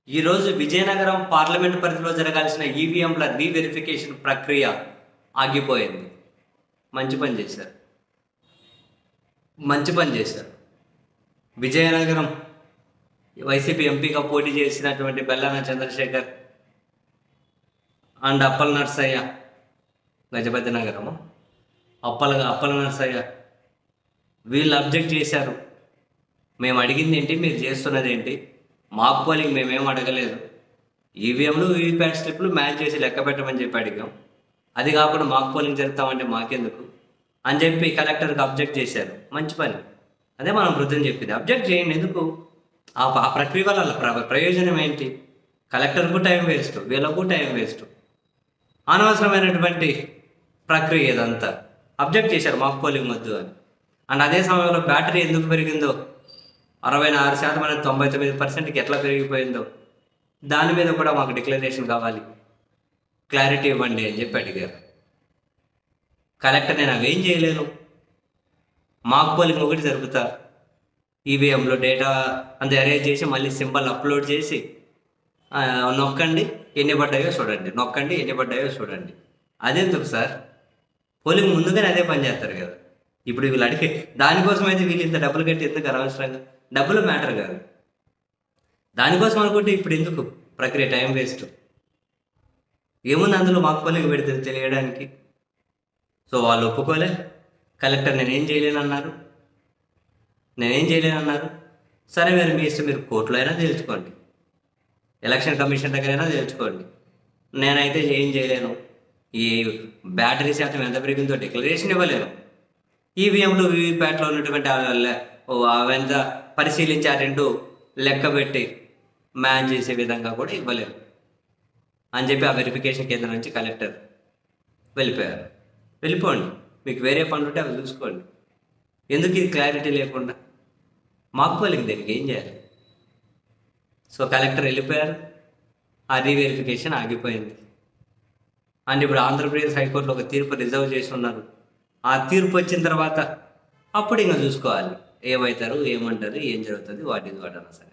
ఈరోజు విజయనగరం పార్లమెంట్ పరిధిలో జరగాల్సిన ఈవీఎంల రీవెరిఫికేషన్ ప్రక్రియ ఆగిపోయింది మంచి పని చేశారు మంచి పని చేశారు విజయనగరం వైసీపీ ఎంపీగా పోటీ చేసినటువంటి బెల్లాన చంద్రశేఖర్ అండ్ అప్పల నర్సయ్య గజపతి నగరము అప్పల అప్పల నర్సయ్య వీళ్ళు అబ్జెక్ట్ చేశారు మేము అడిగింది ఏంటి మీరు చేస్తున్నది ఏంటి మాక్ పోలింగ్ మేమేం అడగలేదు ఈవీఎంలు వీవీప్యాట్ స్లిప్లు మ్యాచ్ చేసి లెక్క పెట్టమని చెప్పి అడిగాం అది కాకుండా మాక్ పోలింగ్ జరుపుతామంటే మాకెందుకు అని చెప్పి కలెక్టర్కి అబ్జెక్ట్ చేశారు మంచి పని అదే మనం వృద్ధం చెప్పింది అబ్జెక్ట్ చేయండి ఎందుకు ఆ ఆ ప్రక్రియ వల్ల ప్ర- ప్రయోజనం ఏంటి కలెక్టర్కు టైం వేస్ట్ వీళ్ళకు టైం వేస్ట్ అనవసరమైనటువంటి ప్రక్రియ ఇదంతా అబ్జెక్ట్ చేశారు మాక్ పోలింగ్ వద్దు అని అండ్ అదే సమయంలో బ్యాటరీ ఎందుకు పెరిగిందో అరవై నాలుగు శాతం అనేది తొంభై తొమ్మిది పర్సెంట్కి ఎట్లా పెరిగిపోయిందో దాని మీద కూడా మాకు డిక్లరేషన్ కావాలి క్లారిటీ ఇవ్వండి అని చెప్పి అడిగారు కలెక్టర్ నేను అవేం చేయలేను మాక్ పోలింగ్ ఒకటి జరుపుతా ఈవీఎంలో డేటా అంత అరేంజ్ చేసి మళ్ళీ సింబల్ అప్లోడ్ చేసి ఆ, నొక్కండి ఎన్ని పడ్డాయో చూడండి నొక్కండి ఎన్ని పడ్డాయో చూడండి అదెందుకు సార్ పోలింగ్ ముందుగానే అదే పని చేస్తారు కదా ఇప్పుడు వీళ్ళు అడిగే దానికోసం అయితే వీళ్ళు ఇంత డబ్బులు కట్టి ఎందుకు అనవసరంగా డబ్బులు మ్యాటర్ కాదు దానికోసం అనుకుంటే ఇప్పుడు ఎందుకు ప్రక్రియ టైం వేస్ట్ ఏముంది అందులో మాకు పోలింగ్ పెడితే తెలియడానికి సో వాళ్ళు ఒప్పుకోలే కలెక్టర్ నేనేం చేయలేనన్నారు నేనేం చేయలేనన్నారు సరే మీరు మీ ఇష్టం మీరు కోర్టులో అయినా తేల్చుకోండి ఎలక్షన్ కమిషన్ దగ్గరైనా తేల్చుకోండి నేనైతే ఏం చేయలేను ఈ బ్యాటరీ శాతం ఎంత పెరిగిందో డిక్లరేషన్ ఇవ్వలేను ఈవీఎంలు వీవీప్యాట్లో ఉన్నటువంటి ఆ లె- ఓ అవంతా పరిశీలించి ఆ రెండు లెక్క పెట్టి మ్యాచ్ చేసే విధంగా కూడా ఇవ్వలేము అని చెప్పి ఆ వెరిఫికేషన్ కేంద్రం నుంచి కలెక్టర్ వెళ్ళిపోయారు వెళ్ళిపోండి మీకు వేరే పనులు ఉంటే అవి చూసుకోండి ఎందుకు ఇది క్లారిటీ లేకుండా మాకు పోలింగ్ దీనికి ఏం చేయాలి సో కలెక్టర్ వెళ్ళిపోయారు ఆ రీవెరిఫికేషన్ ఆగిపోయింది అండ్ ఇప్పుడు ఆంధ్రప్రదేశ్ హైకోర్టులో ఒక తీర్పు రిజర్వ్ చేసి ఉన్నారు ఆ తీర్పు వచ్చిన తర్వాత అప్పుడు ఇంకా చూసుకోవాలి ఏమవుతారు ఏమంటారు ఏం జరుగుతుంది వాట్ ఈజ్ వాట్ అన్న సరే